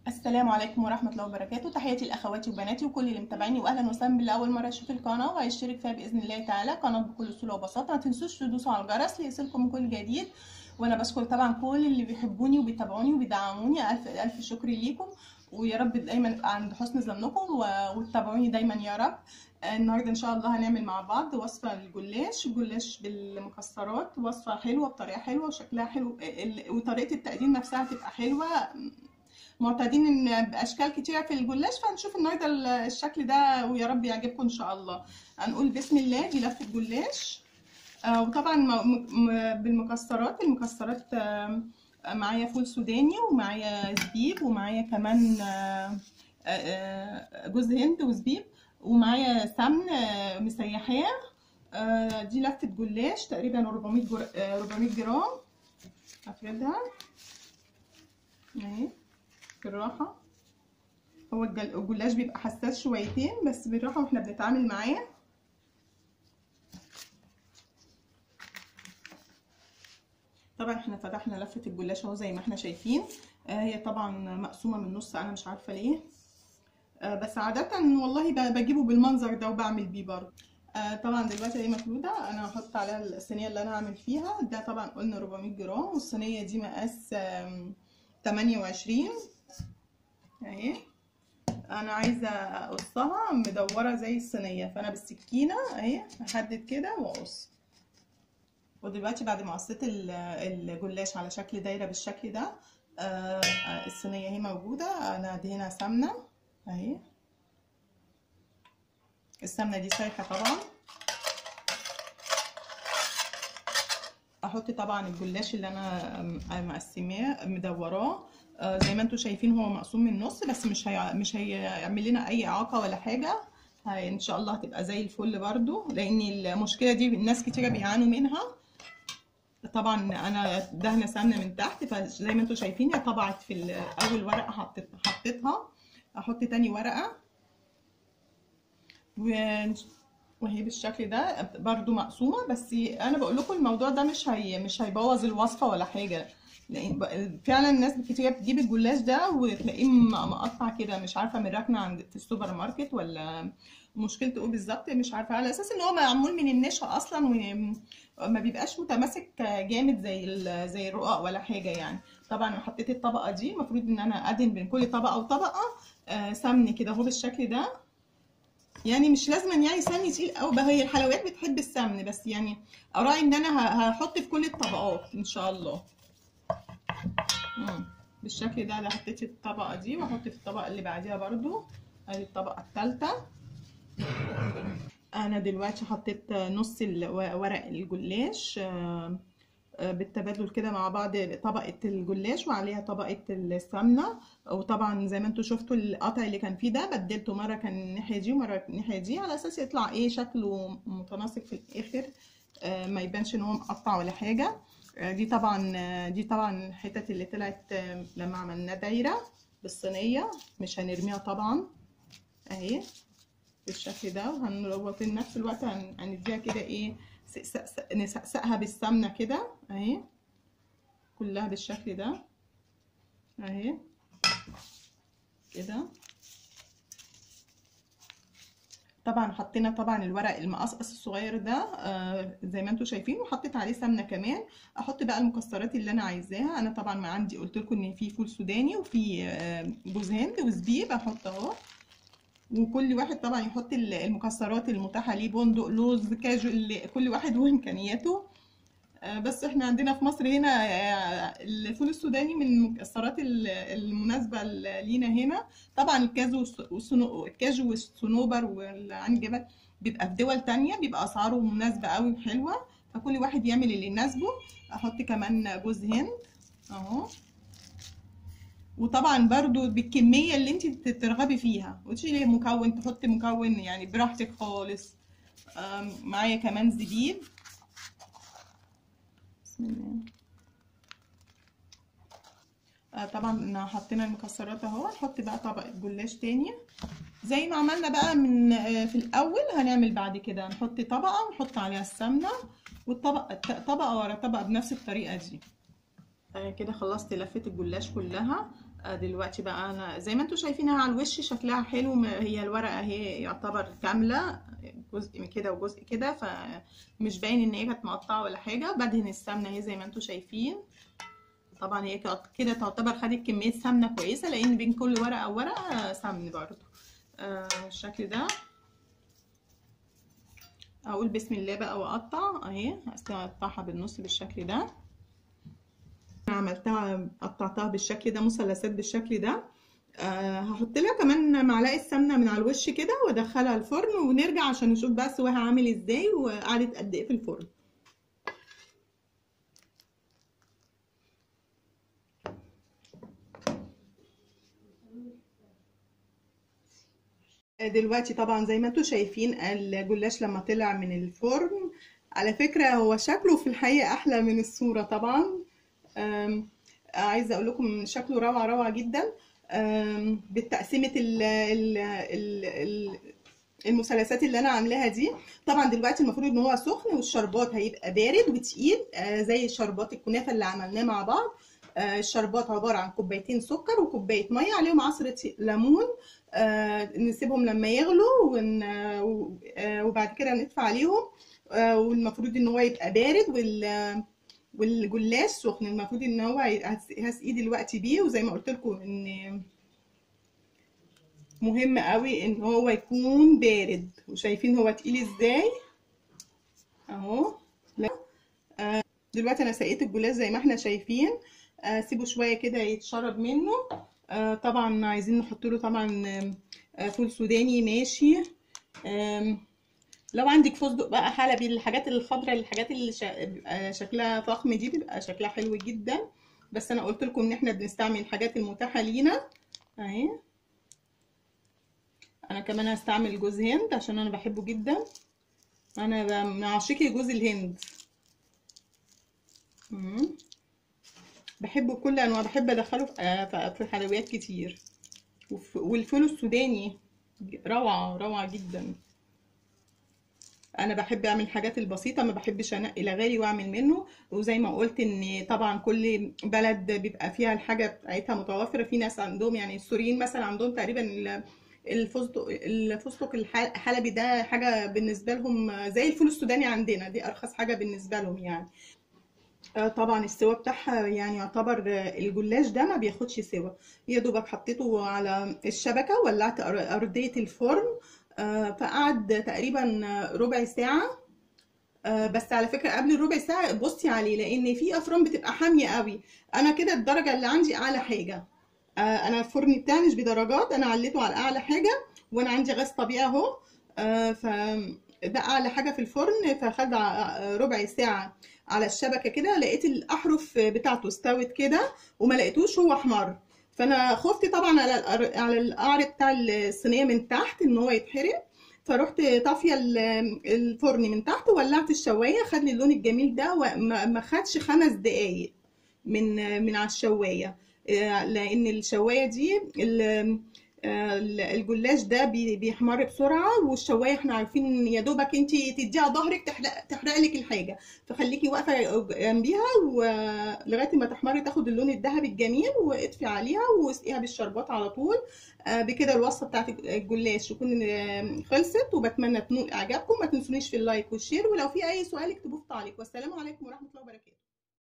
السلام عليكم ورحمة الله وبركاته تحياتي لأخواتي وبناتي وكل اللي متابعيني وأهلا وسهلا باللي أول مرة يشوف القناة وهيشترك فيها بإذن الله تعالى قناة بكل سهولة وبساطة ما تنسوش تدوسوا على الجرس ليصلكم كل جديد وأنا بشكر طبعا كل اللي بيحبوني وبيتابعوني وبيدعموني ألف ألف شكر ليكم ويا رب دايما ابقى عند حسن ظنكم و- وتتابعوني دايما يا رب النهارده ان شاء الله هنعمل مع بعض وصفه الجلاش جلاش بالمكسرات وصفه حلوه بطريقه حلوه وشكلها حلو ال- وطريقه التقديم نفسها تبقى حلوه معتادين ان باشكال كتيره في الجلاش فهنشوف النهارده ال- الشكل ده ويا رب يعجبكم ان شاء الله هنقول بسم الله دي لفه جلاش آه وطبعا م- م- بالمكسرات المكسرات آه معايا فول سوداني ومعايا زبيب ومعايا كمان آه آه جوز هند وزبيب ومعايا سمن آه مسيحاه آه دي لفه جلاش تقريبا 400 جر... آه 400 جرام هفردها اهي بالراحة هو الجل- الجلاش بيبقى حساس شويتين بس بالراحة واحنا بنتعامل معاه طبعا احنا فتحنا لفة الجلاش اهو زي ما احنا شايفين آه هي طبعا مقسومة من النص انا مش عارفة ليه آه بس عادة والله ب- بجيبه بالمنظر ده وبعمل بيه برضه آه طبعا دلوقتي هي مفرودة انا هحط عليها الصينية اللي انا هعمل فيها ده طبعا قلنا 400 جرام والصينية دي مقاس آم، 28 اهي انا عايزه اقصها مدوره زي الصينيه فانا بالسكينه اهي هحدد كده واقص ودلوقتي بعد ما قصيت ال- الجلاش على شكل دايره بالشكل ده آه، آه، الصينيه اهي موجوده انا ادهنها سمنه اهي السمنه دي سايحه طبعا احط طبعا الجلاش اللي انا م- مقسماه مدوراه آه، زي ما انتم شايفين هو مقسوم من النص بس مش هي... مش هيعمل لنا اي اعاقه ولا حاجه هي ان شاء الله هتبقى زي الفل برضو لان المشكله دي الناس كتيره بيعانوا منها طبعا انا دهنه سمنه من تحت فزي ما انتم شايفين هي طبعت في ال- اول ورقه حطيت حطيتها احط تاني ورقه و... وهي بالشكل ده برضو مقسومه بس انا بقول لكم الموضوع ده مش هي مش هيبوظ الوصفه ولا حاجه لان ب- فعلا الناس كتير بتجيب الجلاش ده وتلاقيه م- مقطع كده مش عارفه من ركنه عند في السوبر ماركت ولا مشكلته ايه بالظبط مش عارفه على اساس ان هو معمول من النشا اصلا وما بيبقاش متماسك جامد زي ال- زي الرقاق ولا حاجه يعني طبعا انا حطيت الطبقه دي المفروض ان انا ادهن بين كل طبقه وطبقه آه، سمن كده اهو بالشكل ده يعني مش لازم يعني سمن تقيل قوي بقى هي الحلويات بتحب السمن بس يعني اراعي ان انا ه- هحط في كل الطبقات ان شاء الله مم. بالشكل ده انا حطيت الطبقه دي واحط في الطبقه اللي بعديها برضو ادي الطبقه الثالثه انا دلوقتي حطيت نص ال- ورق الجلاش آه، آه، بالتبادل كده مع بعض طبقة الجلاش وعليها طبقة السمنة وطبعا زي ما انتوا شفتوا القطع اللي كان فيه ده بدلته مرة كان الناحية دي ومرة الناحية دي على اساس يطلع ايه شكله متناسق في الاخر آه، ما يبانش ان هو مقطع ولا حاجة آه، دي طبعا آه، دي طبعا الحتت اللي طلعت آه، لما عملنا دايرة بالصينية مش هنرميها طبعا اهي بالشكل ده وهنروط في نفس الوقت هن- هنديها كده ايه سقسق- نسقسقها بالسمنة كده اهي كلها بالشكل ده اهي كده طبعا حطينا طبعا الورق المقصقص الصغير ده آه زي ما انتم شايفين وحطيت عليه سمنه كمان احط بقى المكسرات اللي انا عايزاها انا طبعا ما عندي قلت لكم ان في فول سوداني وفي آه جوز هند وزبيب احط اهو وكل واحد طبعا يحط ال- المكسرات المتاحه ليه بندق لوز كاجو اللي كل واحد وامكانياته آه، بس احنا عندنا في مصر هنا آه، الفول السوداني من المكسرات ال- المناسبه ل- لينا هنا طبعا الكاجو والس- والصنو- الكاجو والصنوبر والعنجبه بيبقى في دول تانية بيبقى اسعاره مناسبه قوي وحلوه فكل واحد يعمل اللي يناسبه احط كمان جوز هند اهو وطبعا برضو بالكمية اللي انت ترغبي فيها وتشيلي مكون تحطي مكون يعني براحتك خالص آم، معايا كمان زبيب بسم الله آه، طبعا حطينا المكسرات اهو هنحط بقى طبقة جلاش تاني زي ما عملنا بقى من آه، في الاول هنعمل بعد كده نحط طبقة ونحط عليها السمنة والطبقة طبقة ورا طبقة بنفس الطريقة دي آه، كده خلصت لفة الجلاش كلها آه، دلوقتي بقى انا زي ما انتم شايفينها على الوش شكلها حلو م- هي الورقه اهي يعتبر كامله جزء من كده وجزء كده فمش باين ان هي كانت مقطعه ولا حاجه بدهن السمنه اهي زي ما انتم شايفين طبعا هي كده كده تعتبر خدت كميه سمنه كويسه لان بين كل ورقه وورقه سمن برضو آه الشكل ده اقول بسم الله بقى واقطع اهي اقطعها بالنص بالشكل ده انا عملتها قطعتها بالشكل ده مثلثات بالشكل ده أه هحط لها كمان معلقه سمنه من على الوش كده وادخلها الفرن ونرجع عشان نشوف بقى سواها عامل ازاي وقعدت قد ايه في الفرن دلوقتي طبعا زي ما انتم شايفين الجلاش لما طلع من الفرن على فكرة هو شكله في الحقيقة أحلى من الصورة طبعا أم، عايزة أقول لكم شكله روعة روعة جدا أم، بالتقسيمة ال ال ال ال المثلثات اللي أنا عاملاها دي طبعا دلوقتي المفروض إن هو سخن والشربات هيبقى بارد وتقيل آه، زي شربات الكنافة اللي عملناه مع بعض آه، الشربات عبارة عن كوبايتين سكر وكوباية مية عليهم عصرة ليمون آه، نسيبهم لما يغلوا ون... آه، وبعد كده ندفع عليهم آه، والمفروض ان هو يبقى بارد وال... والجلاش سخن المفروض ان هو ي- هس- هسقيه دلوقتي بيه وزي ما قلت لكم ان مهم قوي ان هو يكون بارد وشايفين هو تقيل ازاي اهو لا. آه، دلوقتي انا سقيت الجلاش زي ما احنا شايفين آه، سيبه شويه كده يتشرب منه آه، طبعا عايزين نحط له طبعا آه، فول سوداني ماشي آم، لو عندك فستق بقى حلبي الحاجات الخضراء الحاجات اللي شا- بيبقى شكلها فخم دي بيبقى شكلها حلو جدا بس انا قلت لكم ان احنا بنستعمل الحاجات المتاحه لينا اهي انا كمان هستعمل جوز هند عشان انا بحبه جدا انا ب- من عاشقي جوز الهند مم. بحبه بكل انواع بحب ادخله في آه، في- في حلويات كتير وف- والفول السوداني روعه روعه جدا انا بحب اعمل الحاجات البسيطه ما بحبش انقي لا غالي واعمل منه وزي ما قلت ان طبعا كل بلد بيبقى فيها الحاجه بتاعتها متوفره في ناس عندهم يعني السوريين مثلا عندهم تقريبا ال- الفستق الفستق الح- الحلبي ده حاجه بالنسبه لهم زي الفول السوداني عندنا دي ارخص حاجه بالنسبه لهم يعني آه، طبعا السوا بتاعها يعني يعتبر آه، الجلاش ده ما بياخدش سوا يا دوبك حطيته على الشبكة ولعت أر- أرضية الفرن آه، فقعد تقريبا آه، ربع ساعة آه، بس على فكرة قبل الربع ساعة بصي عليه لأن في أفران بتبقى حامية قوي أنا كده الدرجة اللي عندي أعلى حاجة آه، أنا الفرن بتاعي مش بدرجات أنا عليته على أعلى حاجة وأنا عندي غاز طبيعي أهو آه، ف ده أعلى حاجة في الفرن فخد ع- ربع ساعة على الشبكة كده لقيت الأحرف بتاعته استوت كده وما لقيتوش هو أحمر فأنا خفت طبعا على القر- على القعر بتاع الصينية من تحت إن هو يتحرق فرحت طافيه ال- الفرن من تحت وولعت الشوايه خد لي اللون الجميل ده وما ما خدش خمس دقايق من من على الشوايه آه، لان الشوايه دي ال- آه، الجلاش ده بي- بيحمر بسرعه والشوايه احنا عارفين يا دوبك انت تديها ظهرك تحرق تحرق لك الحاجه فخليكي واقفه جنبيها ولغايه ما تحمر تاخد اللون الذهبي الجميل واطفي عليها واسقيها بالشربات على طول آه، بكده الوصفه بتاعت الجلاش تكون آه، خلصت وبتمنى تنول اعجابكم ما تنسونيش في اللايك والشير ولو في اي سؤال اكتبوه في تعليق والسلام عليكم ورحمه الله وبركاته